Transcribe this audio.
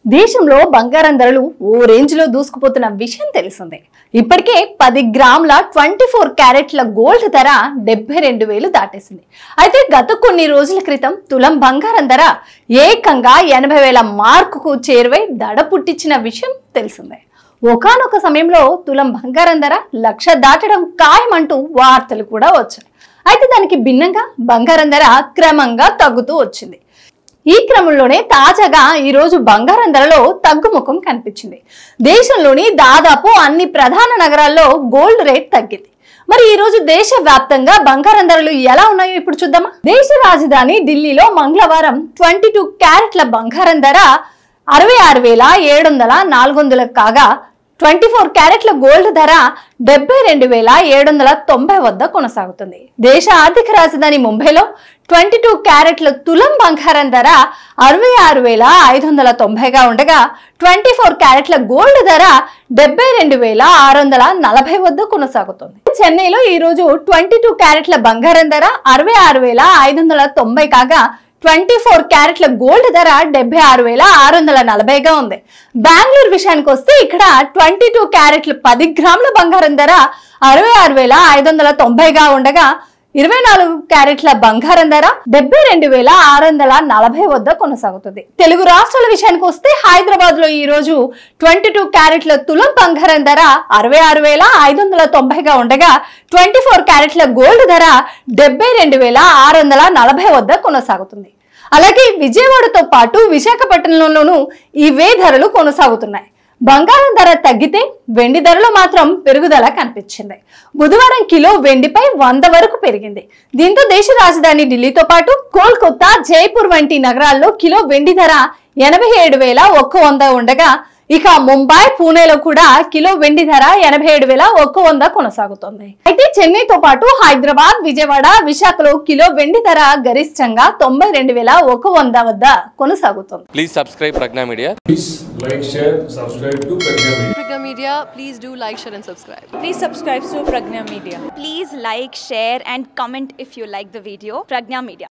దేశంలో బంగారం ధరలు ఓ రేంజ్ లో దూసుకుపోతున్న విషయం తెలిసిందే ఇప్పటికే పది గ్రాముల ట్వంటీ ఫోర్ క్యారెట్ల గోల్డ్ ధర డెబ్బై రెండు వేలు దాటేసింది అయితే గత కొన్ని రోజుల క్రితం తులం బంగారం ధర ఏకంగా ఎనభై వేల మార్కుకు చేరువై దడ పుట్టించిన విషయం తెలిసిందే ఒకానొక సమయంలో తులం బంగారం ధర లక్ష దాటడం ఖాయమంటూ వార్తలు కూడా వచ్చాయి అయితే దానికి భిన్నంగా బంగారం ధర క్రమంగా తగ్గుతూ వచ్చింది ఈ క్రమంలోనే తాజాగా ఈ రోజు బంగారం ధరలో తగ్గుముఖం కనిపించింది దేశంలోని దాదాపు అన్ని ప్రధాన నగరాల్లో గోల్డ్ రేట్ తగ్గింది మరి ఈ రోజు దేశ వ్యాప్తంగా బంగారం ధరలు ఎలా ఉన్నాయో ఇప్పుడు చూద్దామా దేశ రాజధాని ఢిల్లీలో మంగళవారం ట్వంటీ టూ క్యారెట్ల బంగారం ధర అరవై ఆరు వేల ఏడు వందల నాలుగు వందలకు కాగా ట్వంటీ ఫోర్ క్యారెట్ల గోల్డ్ ధర డెబ్బై రెండు వేల ఏడు వందల తొంభై వద్ద కొనసాగుతుంది దేశ ఆర్థిక రాజధాని ముంబైలో ట్వంటీ టూ క్యారెట్ల తులం బంగారం ధర అరవై ఆరు వేల ఐదు వందల తొంభైగా ఉండగా ట్వంటీ ఫోర్ క్యారెట్ల గోల్డ్ ధర డెబ్బై రెండు వేల ఆరు వందల నలభై వద్ద కొనసాగుతుంది చెన్నైలో ఈ రోజు ట్వంటీ టూ క్యారెట్ల బంగారం ధర అరవై ఆరు వేల ఐదు వందల తొంభై కాగా ట్వంటీ ఫోర్ క్యారెట్ల గోల్డ్ ధర డెబ్బై ఆరు వేల ఆరు వందల నలభైగా ఉంది బెంగళూరు విషయానికి వస్తే ఇక్కడ ట్వంటీ టూ క్యారెట్ల పది గ్రాముల బంగారం ధర అరవై ఆరు వేల ఐదు వందల తొంభైగా ఉండగా ఇరవై నాలుగు క్యారెట్ల బంగారం ధర డెబ్బై రెండు వేల ఆరు వందల నలభై వద్ద కొనసాగుతుంది తెలుగు రాష్ట్రాల విషయానికి వస్తే హైదరాబాద్ లో ఈ రోజు ట్వంటీ టూ క్యారెట్ల తులం బంగారం ధర అరవై ఆరు వేల ఐదు వందల తొంభైగా ఉండగా ట్వంటీ ఫోర్ క్యారెట్ల గోల్డ్ ధర డెబ్బై రెండు వేల ఆరు వందల నలభై వద్ద కొనసాగుతుంది అలాగే విజయవాడతో పాటు విశాఖపట్నంలోనూ ఇవే ధరలు కొనసాగుతున్నాయి బంగారం ధర తగ్గితే వెండి ధరలో మాత్రం పెరుగుదల కనిపించింది బుధవారం కిలో వెండిపై వంద వరకు పెరిగింది దీంతో దేశ రాజధాని ఢిల్లీతో పాటు కోల్కతా జైపూర్ వంటి నగరాల్లో కిలో వెండి ధర ఎనభై ఏడు వేల ఒక్క వంద ఉండగా ఇక ముంబై పూణేలో కూడా కిలో వెండి ధర ఎనభై ఏడు వేల ఒక్క వంద కొనసాగుతోంది అయితే చెన్నైతో పాటు హైదరాబాద్ విజయవాడ విశాఖలో కిలో వెండి ధర గరిష్టంగా తొంభై రెండు వేల ఒక వంద వద్ద కొనసాగుతుంది Please subscribe Pragna Media. Please like, share, subscribe to Pragya Media. Pragya Media, please do like, share, and subscribe. Please subscribe to Pragna Media. Please like, share, and comment if you like the video. Pragna Media.